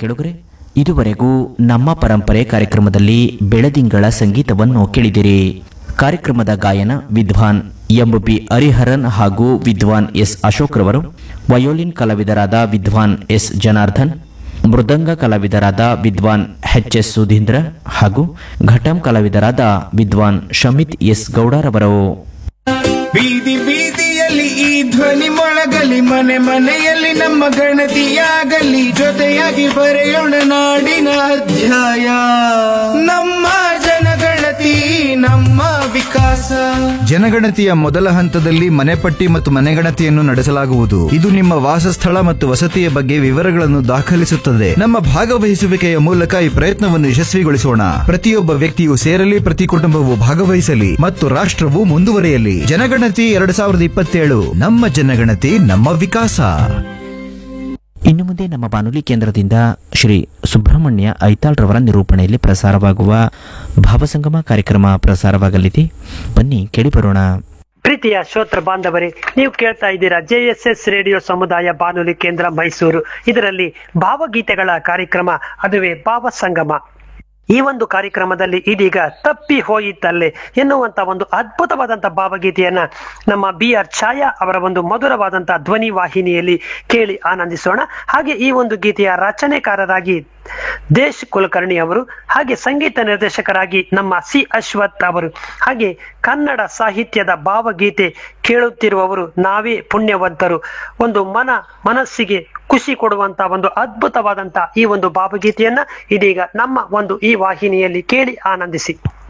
ಕೆಡುಗರೆ ಇದುವರೆಗೂ ನಮ್ಮ ಪರಂಪರೆ ಕಾರ್ಯಕ್ರಮದಲ್ಲಿ ಬೆಳದಿಂಗಳ ಸಂಗೀತವನ್ನು ಕೇಳಿದಿರಿ ಕಾರ್ಯಕ್ರಮದ ಗಾಯನ ವಿದ್ವಾನ್ ಎಂ ಬಿ ಹರಿಹರನ್ ಹಾಗೂ ವಿದ್ವಾನ್ ಎಸ್ ಅಶೋಕ್ ರವರು ವಯೋಲಿನ್ ಕಲಾವಿದರಾದ ವಿದ್ವಾನ್ ಎಸ್ ಜನಾರ್ದನ್ ಮೃದಂಗ ಕಲಾವಿದರಾದ ವಿದ್ವಾನ್ ಎಚ್ ಎಸ್ ಸುಧೀಂದ್ರ ಹಾಗೂ ಘಟಂ ಕಲಾವಿದರಾದ ವಿದ್ವಾನ್ ಶಮಿತ್ ಎಸ್ ಗೌಡರವರು ಬೀದಿ ಬೀದಿಯಲ್ಲಿ ಈ ಧ್ವನಿ ಮೊಳಗಲಿ ಮನೆ ಮನೆಯಲ್ಲಿ ನಮ್ಮ ಗಣತಿಯಾಗಲಿ ಜೊತೆಯಾಗಿ ಬರೆಯೋಣ ನಾಡಿನ ಅಧ್ಯಾಯ ನಮ್ಮ ಜನಗಣತಿ ನಮ್ಮ ವಿಕಾಸ ಜನಗಣತಿಯ ಮೊದಲ ಹಂತದಲ್ಲಿ ಮನೆಪಟ್ಟಿ ಮತ್ತು ಮನೆಗಣತಿಯನ್ನು ನಡೆಸಲಾಗುವುದು ಇದು ನಿಮ್ಮ ವಾಸಸ್ಥಳ ಮತ್ತು ವಸತಿಯ ಬಗ್ಗೆ ವಿವರಗಳನ್ನು ದಾಖಲಿಸುತ್ತದೆ ನಮ್ಮ ಭಾಗವಹಿಸುವಿಕೆಯ ಮೂಲಕ ಈ ಪ್ರಯತ್ನವನ್ನು ಯಶಸ್ವಿಗೊಳಿಸೋಣ ಪ್ರತಿಯೊಬ್ಬ ವ್ಯಕ್ತಿಯು ಸೇರಲಿ ಪ್ರತಿ ಕುಟುಂಬವು ಭಾಗವಹಿಸಲಿ ಮತ್ತು ರಾಷ್ಟ್ರವು ಮುಂದುವರಿಯಲಿ ಜನಗಣತಿ ಎರಡು ಸಾವಿರದ ಇಪ್ಪತ್ತೇಳು ನಮ್ಮ ಜನಗಣತಿ ನಮ್ಮ ವಿಕಾಸ ಇನ್ನು ಮುಂದೆ ನಮ್ಮ ಬಾನುಲಿ ಕೇಂದ್ರದಿಂದ ಶ್ರೀ ಸುಬ್ರಹ್ಮಣ್ಯ ಐತಾಳ್ರವರ ನಿರೂಪಣೆಯಲ್ಲಿ ಪ್ರಸಾರವಾಗುವ ಭಾವಸಂಗಮ ಕಾರ್ಯಕ್ರಮ ಪ್ರಸಾರವಾಗಲಿದೆ ಬನ್ನಿ ಕೇಳಿಬರೋಣ ಪ್ರೀತಿಯ ಶ್ರೋತೃ ಬಾಂಧವರೇ ನೀವು ಕೇಳ್ತಾ ಇದ್ದೀರಾ ಜೆಎಸ್ಎಸ್ ರೇಡಿಯೋ ಸಮುದಾಯ ಬಾನುಲಿ ಕೇಂದ್ರ ಮೈಸೂರು ಇದರಲ್ಲಿ ಭಾವಗೀತೆಗಳ ಕಾರ್ಯಕ್ರಮ ಅದುವೇ ಭಾವಸಂಗಮ ಈ ಒಂದು ಕಾರ್ಯಕ್ರಮದಲ್ಲಿ ಇದೀಗ ತಪ್ಪಿ ಹೋಯಿತಲ್ಲೇ ಎನ್ನುವಂತ ಒಂದು ಅದ್ಭುತವಾದಂತ ಭಾವಗೀತೆಯನ್ನ ನಮ್ಮ ಬಿ ಆರ್ ಛಾಯಾ ಅವರ ಒಂದು ಮಧುರವಾದಂತಹ ಧ್ವನಿ ವಾಹಿನಿಯಲ್ಲಿ ಕೇಳಿ ಆನಂದಿಸೋಣ ಹಾಗೆ ಈ ಒಂದು ಗೀತೆಯ ರಚನೆಕಾರರಾಗಿ ದೇಶ್ ಕುಲಕರ್ಣಿ ಅವರು ಹಾಗೆ ಸಂಗೀತ ನಿರ್ದೇಶಕರಾಗಿ ನಮ್ಮ ಸಿ ಅಶ್ವಥ್ ಅವರು ಹಾಗೆ ಕನ್ನಡ ಸಾಹಿತ್ಯದ ಭಾವಗೀತೆ ಕೇಳುತ್ತಿರುವವರು ನಾವೇ ಪುಣ್ಯವಂತರು ಒಂದು ಮನ ಮನಸ್ಸಿಗೆ ಖುಷಿ ಕೊಡುವಂತ ಒಂದು ಅದ್ಭುತವಾದಂತ ಈ ಒಂದು ಭಾವಗೀತೆಯನ್ನ ಇದೀಗ ನಮ್ಮ ಒಂದು ಈ ವಾಹಿನಿಯಲ್ಲಿ ಕೇಳಿ ಆನಂದಿಸಿ